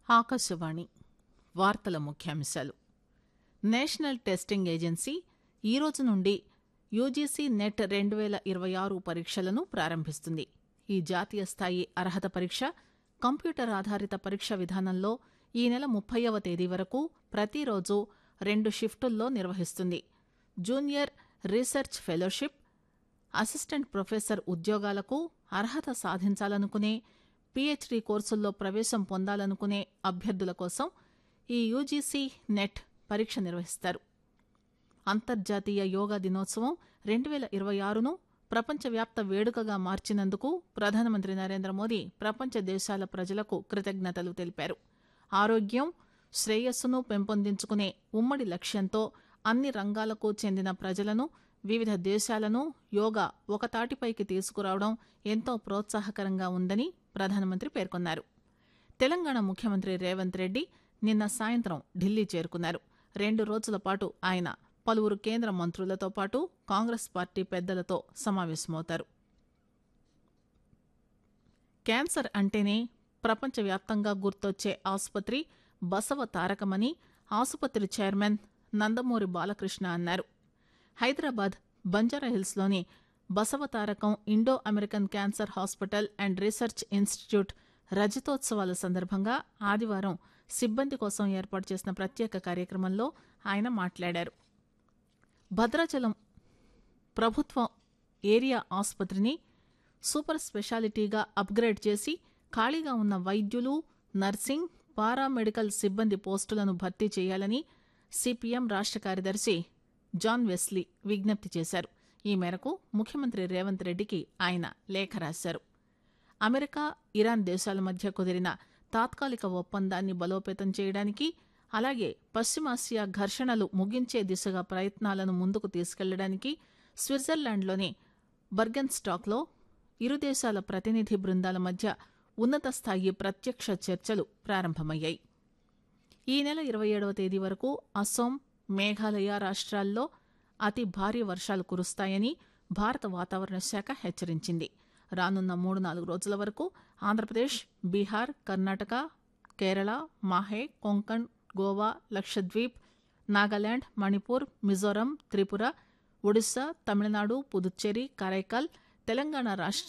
ఆకాశవాణి వార్తల ముఖ్యాంశాలు national testing agency ఈ రోజు నుండి యూజీసీ నెట్ రెండు పేల ఇరవై ఆరు పరీక్షలను ప్రారంభిస్తుంది ఈ జాతీయ స్థాయి అర్హత పరీక్ష కంప్యూటర్ ఆధారిత పరీక్ష విధానంలో ఈ నెల ముప్పైవ తేదీ వరకు ప్రతిరోజు రెండు షిఫ్టుల్లో నిర్వహిస్తుంది junior research fellowship assistant professor ఉద్యోగాలకు అర్హత సాధించాలనుకునే పీహెచ్డీ కోర్సుల్లో ప్రవేశం పొందాలనుకునే అభ్యర్థుల కోసం ఈ యూజీసీ నెట్ పరీక్ష నిర్వహిస్తారు అంతర్జాతీయ యోగా దినోత్సవం రెండు పేల ఇరవై ఆరును ప్రపంచవ్యాప్త వేడుకగా మార్చినందుకు ప్రధానమంత్రి నరేంద్ర మోదీ ప్రపంచ దేశాల ప్రజలకు కృతజ్ఞతలు తెలిపారు ఆరోగ్యం శ్రేయస్సును పెంపొందించుకునే ఉమ్మడి లక్ష్యంతో అన్ని రంగాలకు చెందిన ప్రజలను వివిధ దేశాలను యోగా ఒకతాటిపైకి తీసుకురావడం ఎంతో ప్రోత్సాహకరంగా ఉందని ప్రధానమంత్రి పేర్కొన్నారు తెలంగాణ ముఖ్యమంత్రి రేవంత్ రెడ్డి నిన్న సాయంత్రం ఢిల్లీ చేరుకున్నారు రెండు రోజుల పాటు ఆయన పలువురు కేంద్ర మంత్రులతో పాటు కాంగ్రెస్ పార్టీ పెద్దలతో సమావేశమవుతారు క్యాన్సర్ అంటేనే ప్రపంచవ్యాప్తంగా గుర్తొచ్చే ఆసుపత్రి బసవ తారకమని ఆసుపత్రి చైర్మన్ నందమూరి బాలకృష్ణ అన్నారు హైదరాబాద్ బంజారాహిల్స్లోని Basavatarakam Indo American cancer hospital and research institute రజతోత్సవాల సందర్భంగా ఆదివారం సిబ్బంది కోసం ఏర్పాటు చేసిన ప్రత్యేక కార్యక్రమంలో ఆయన మాట్లాడారు భద్రాచలం ప్రభుత్వ ఏరియా ఆసుపత్రిని సూపర్ స్పెషాలిటీగా అప్గ్రేడ్ చేసి ఖాళీగా ఉన్న వైద్యులు నర్సింగ్ పారామెడికల్ సిబ్బంది పోస్టులను భర్తీ చేయాలని సిపిఎం రాష్ట్ర కార్యదర్శి జాన్ వెస్లీ విజ్ఞప్తి చేశారు ఈ మేరకు ముఖ్యమంత్రి రేవంత్ రెడ్డికి ఆయన లేఖ రాశారు అమెరికా ఇరాన్ దేశాల మధ్య కుదిరిన తాత్కాలిక ఒప్పందాన్ని బలోపేతం చేయడానికి అలాగే పశ్చిమాసియా ఘర్షణలు ముగించే దిశగా ప్రయత్నాలను ముందుకు తీసుకెళ్లడానికి స్విట్జర్లాండ్లోని బర్గన్ స్టాక్లో ఇరు దేశాల ప్రతినిధి బృందాల మధ్య ఉన్నత స్థాయి ప్రత్యక్ష చర్చలు ప్రారంభమయ్యాయి ఈ నెల ఇరవై ఏడవ తేదీ వరకు అస్సోం మేఘాలయ రాష్ట్రాల్లో అతి భారీ వర్షాలు కురుస్తాయని భారత వాతావరణ శాఖ హెచ్చరించింది రానున్న మూడు నాలుగు రోజుల వరకు ఆంధ్రప్రదేశ్ బీహార్ కర్ణాటక కేరళ మాహే కొంకణ్ గోవా లక్షద్వీప్ నాగాలాండ్ మణిపూర్ మిజోరం త్రిపుర ఒడిశా తమిళనాడు పుదుచ్చేరి కరైకాల్ తెలంగాణ రాష్ట్ర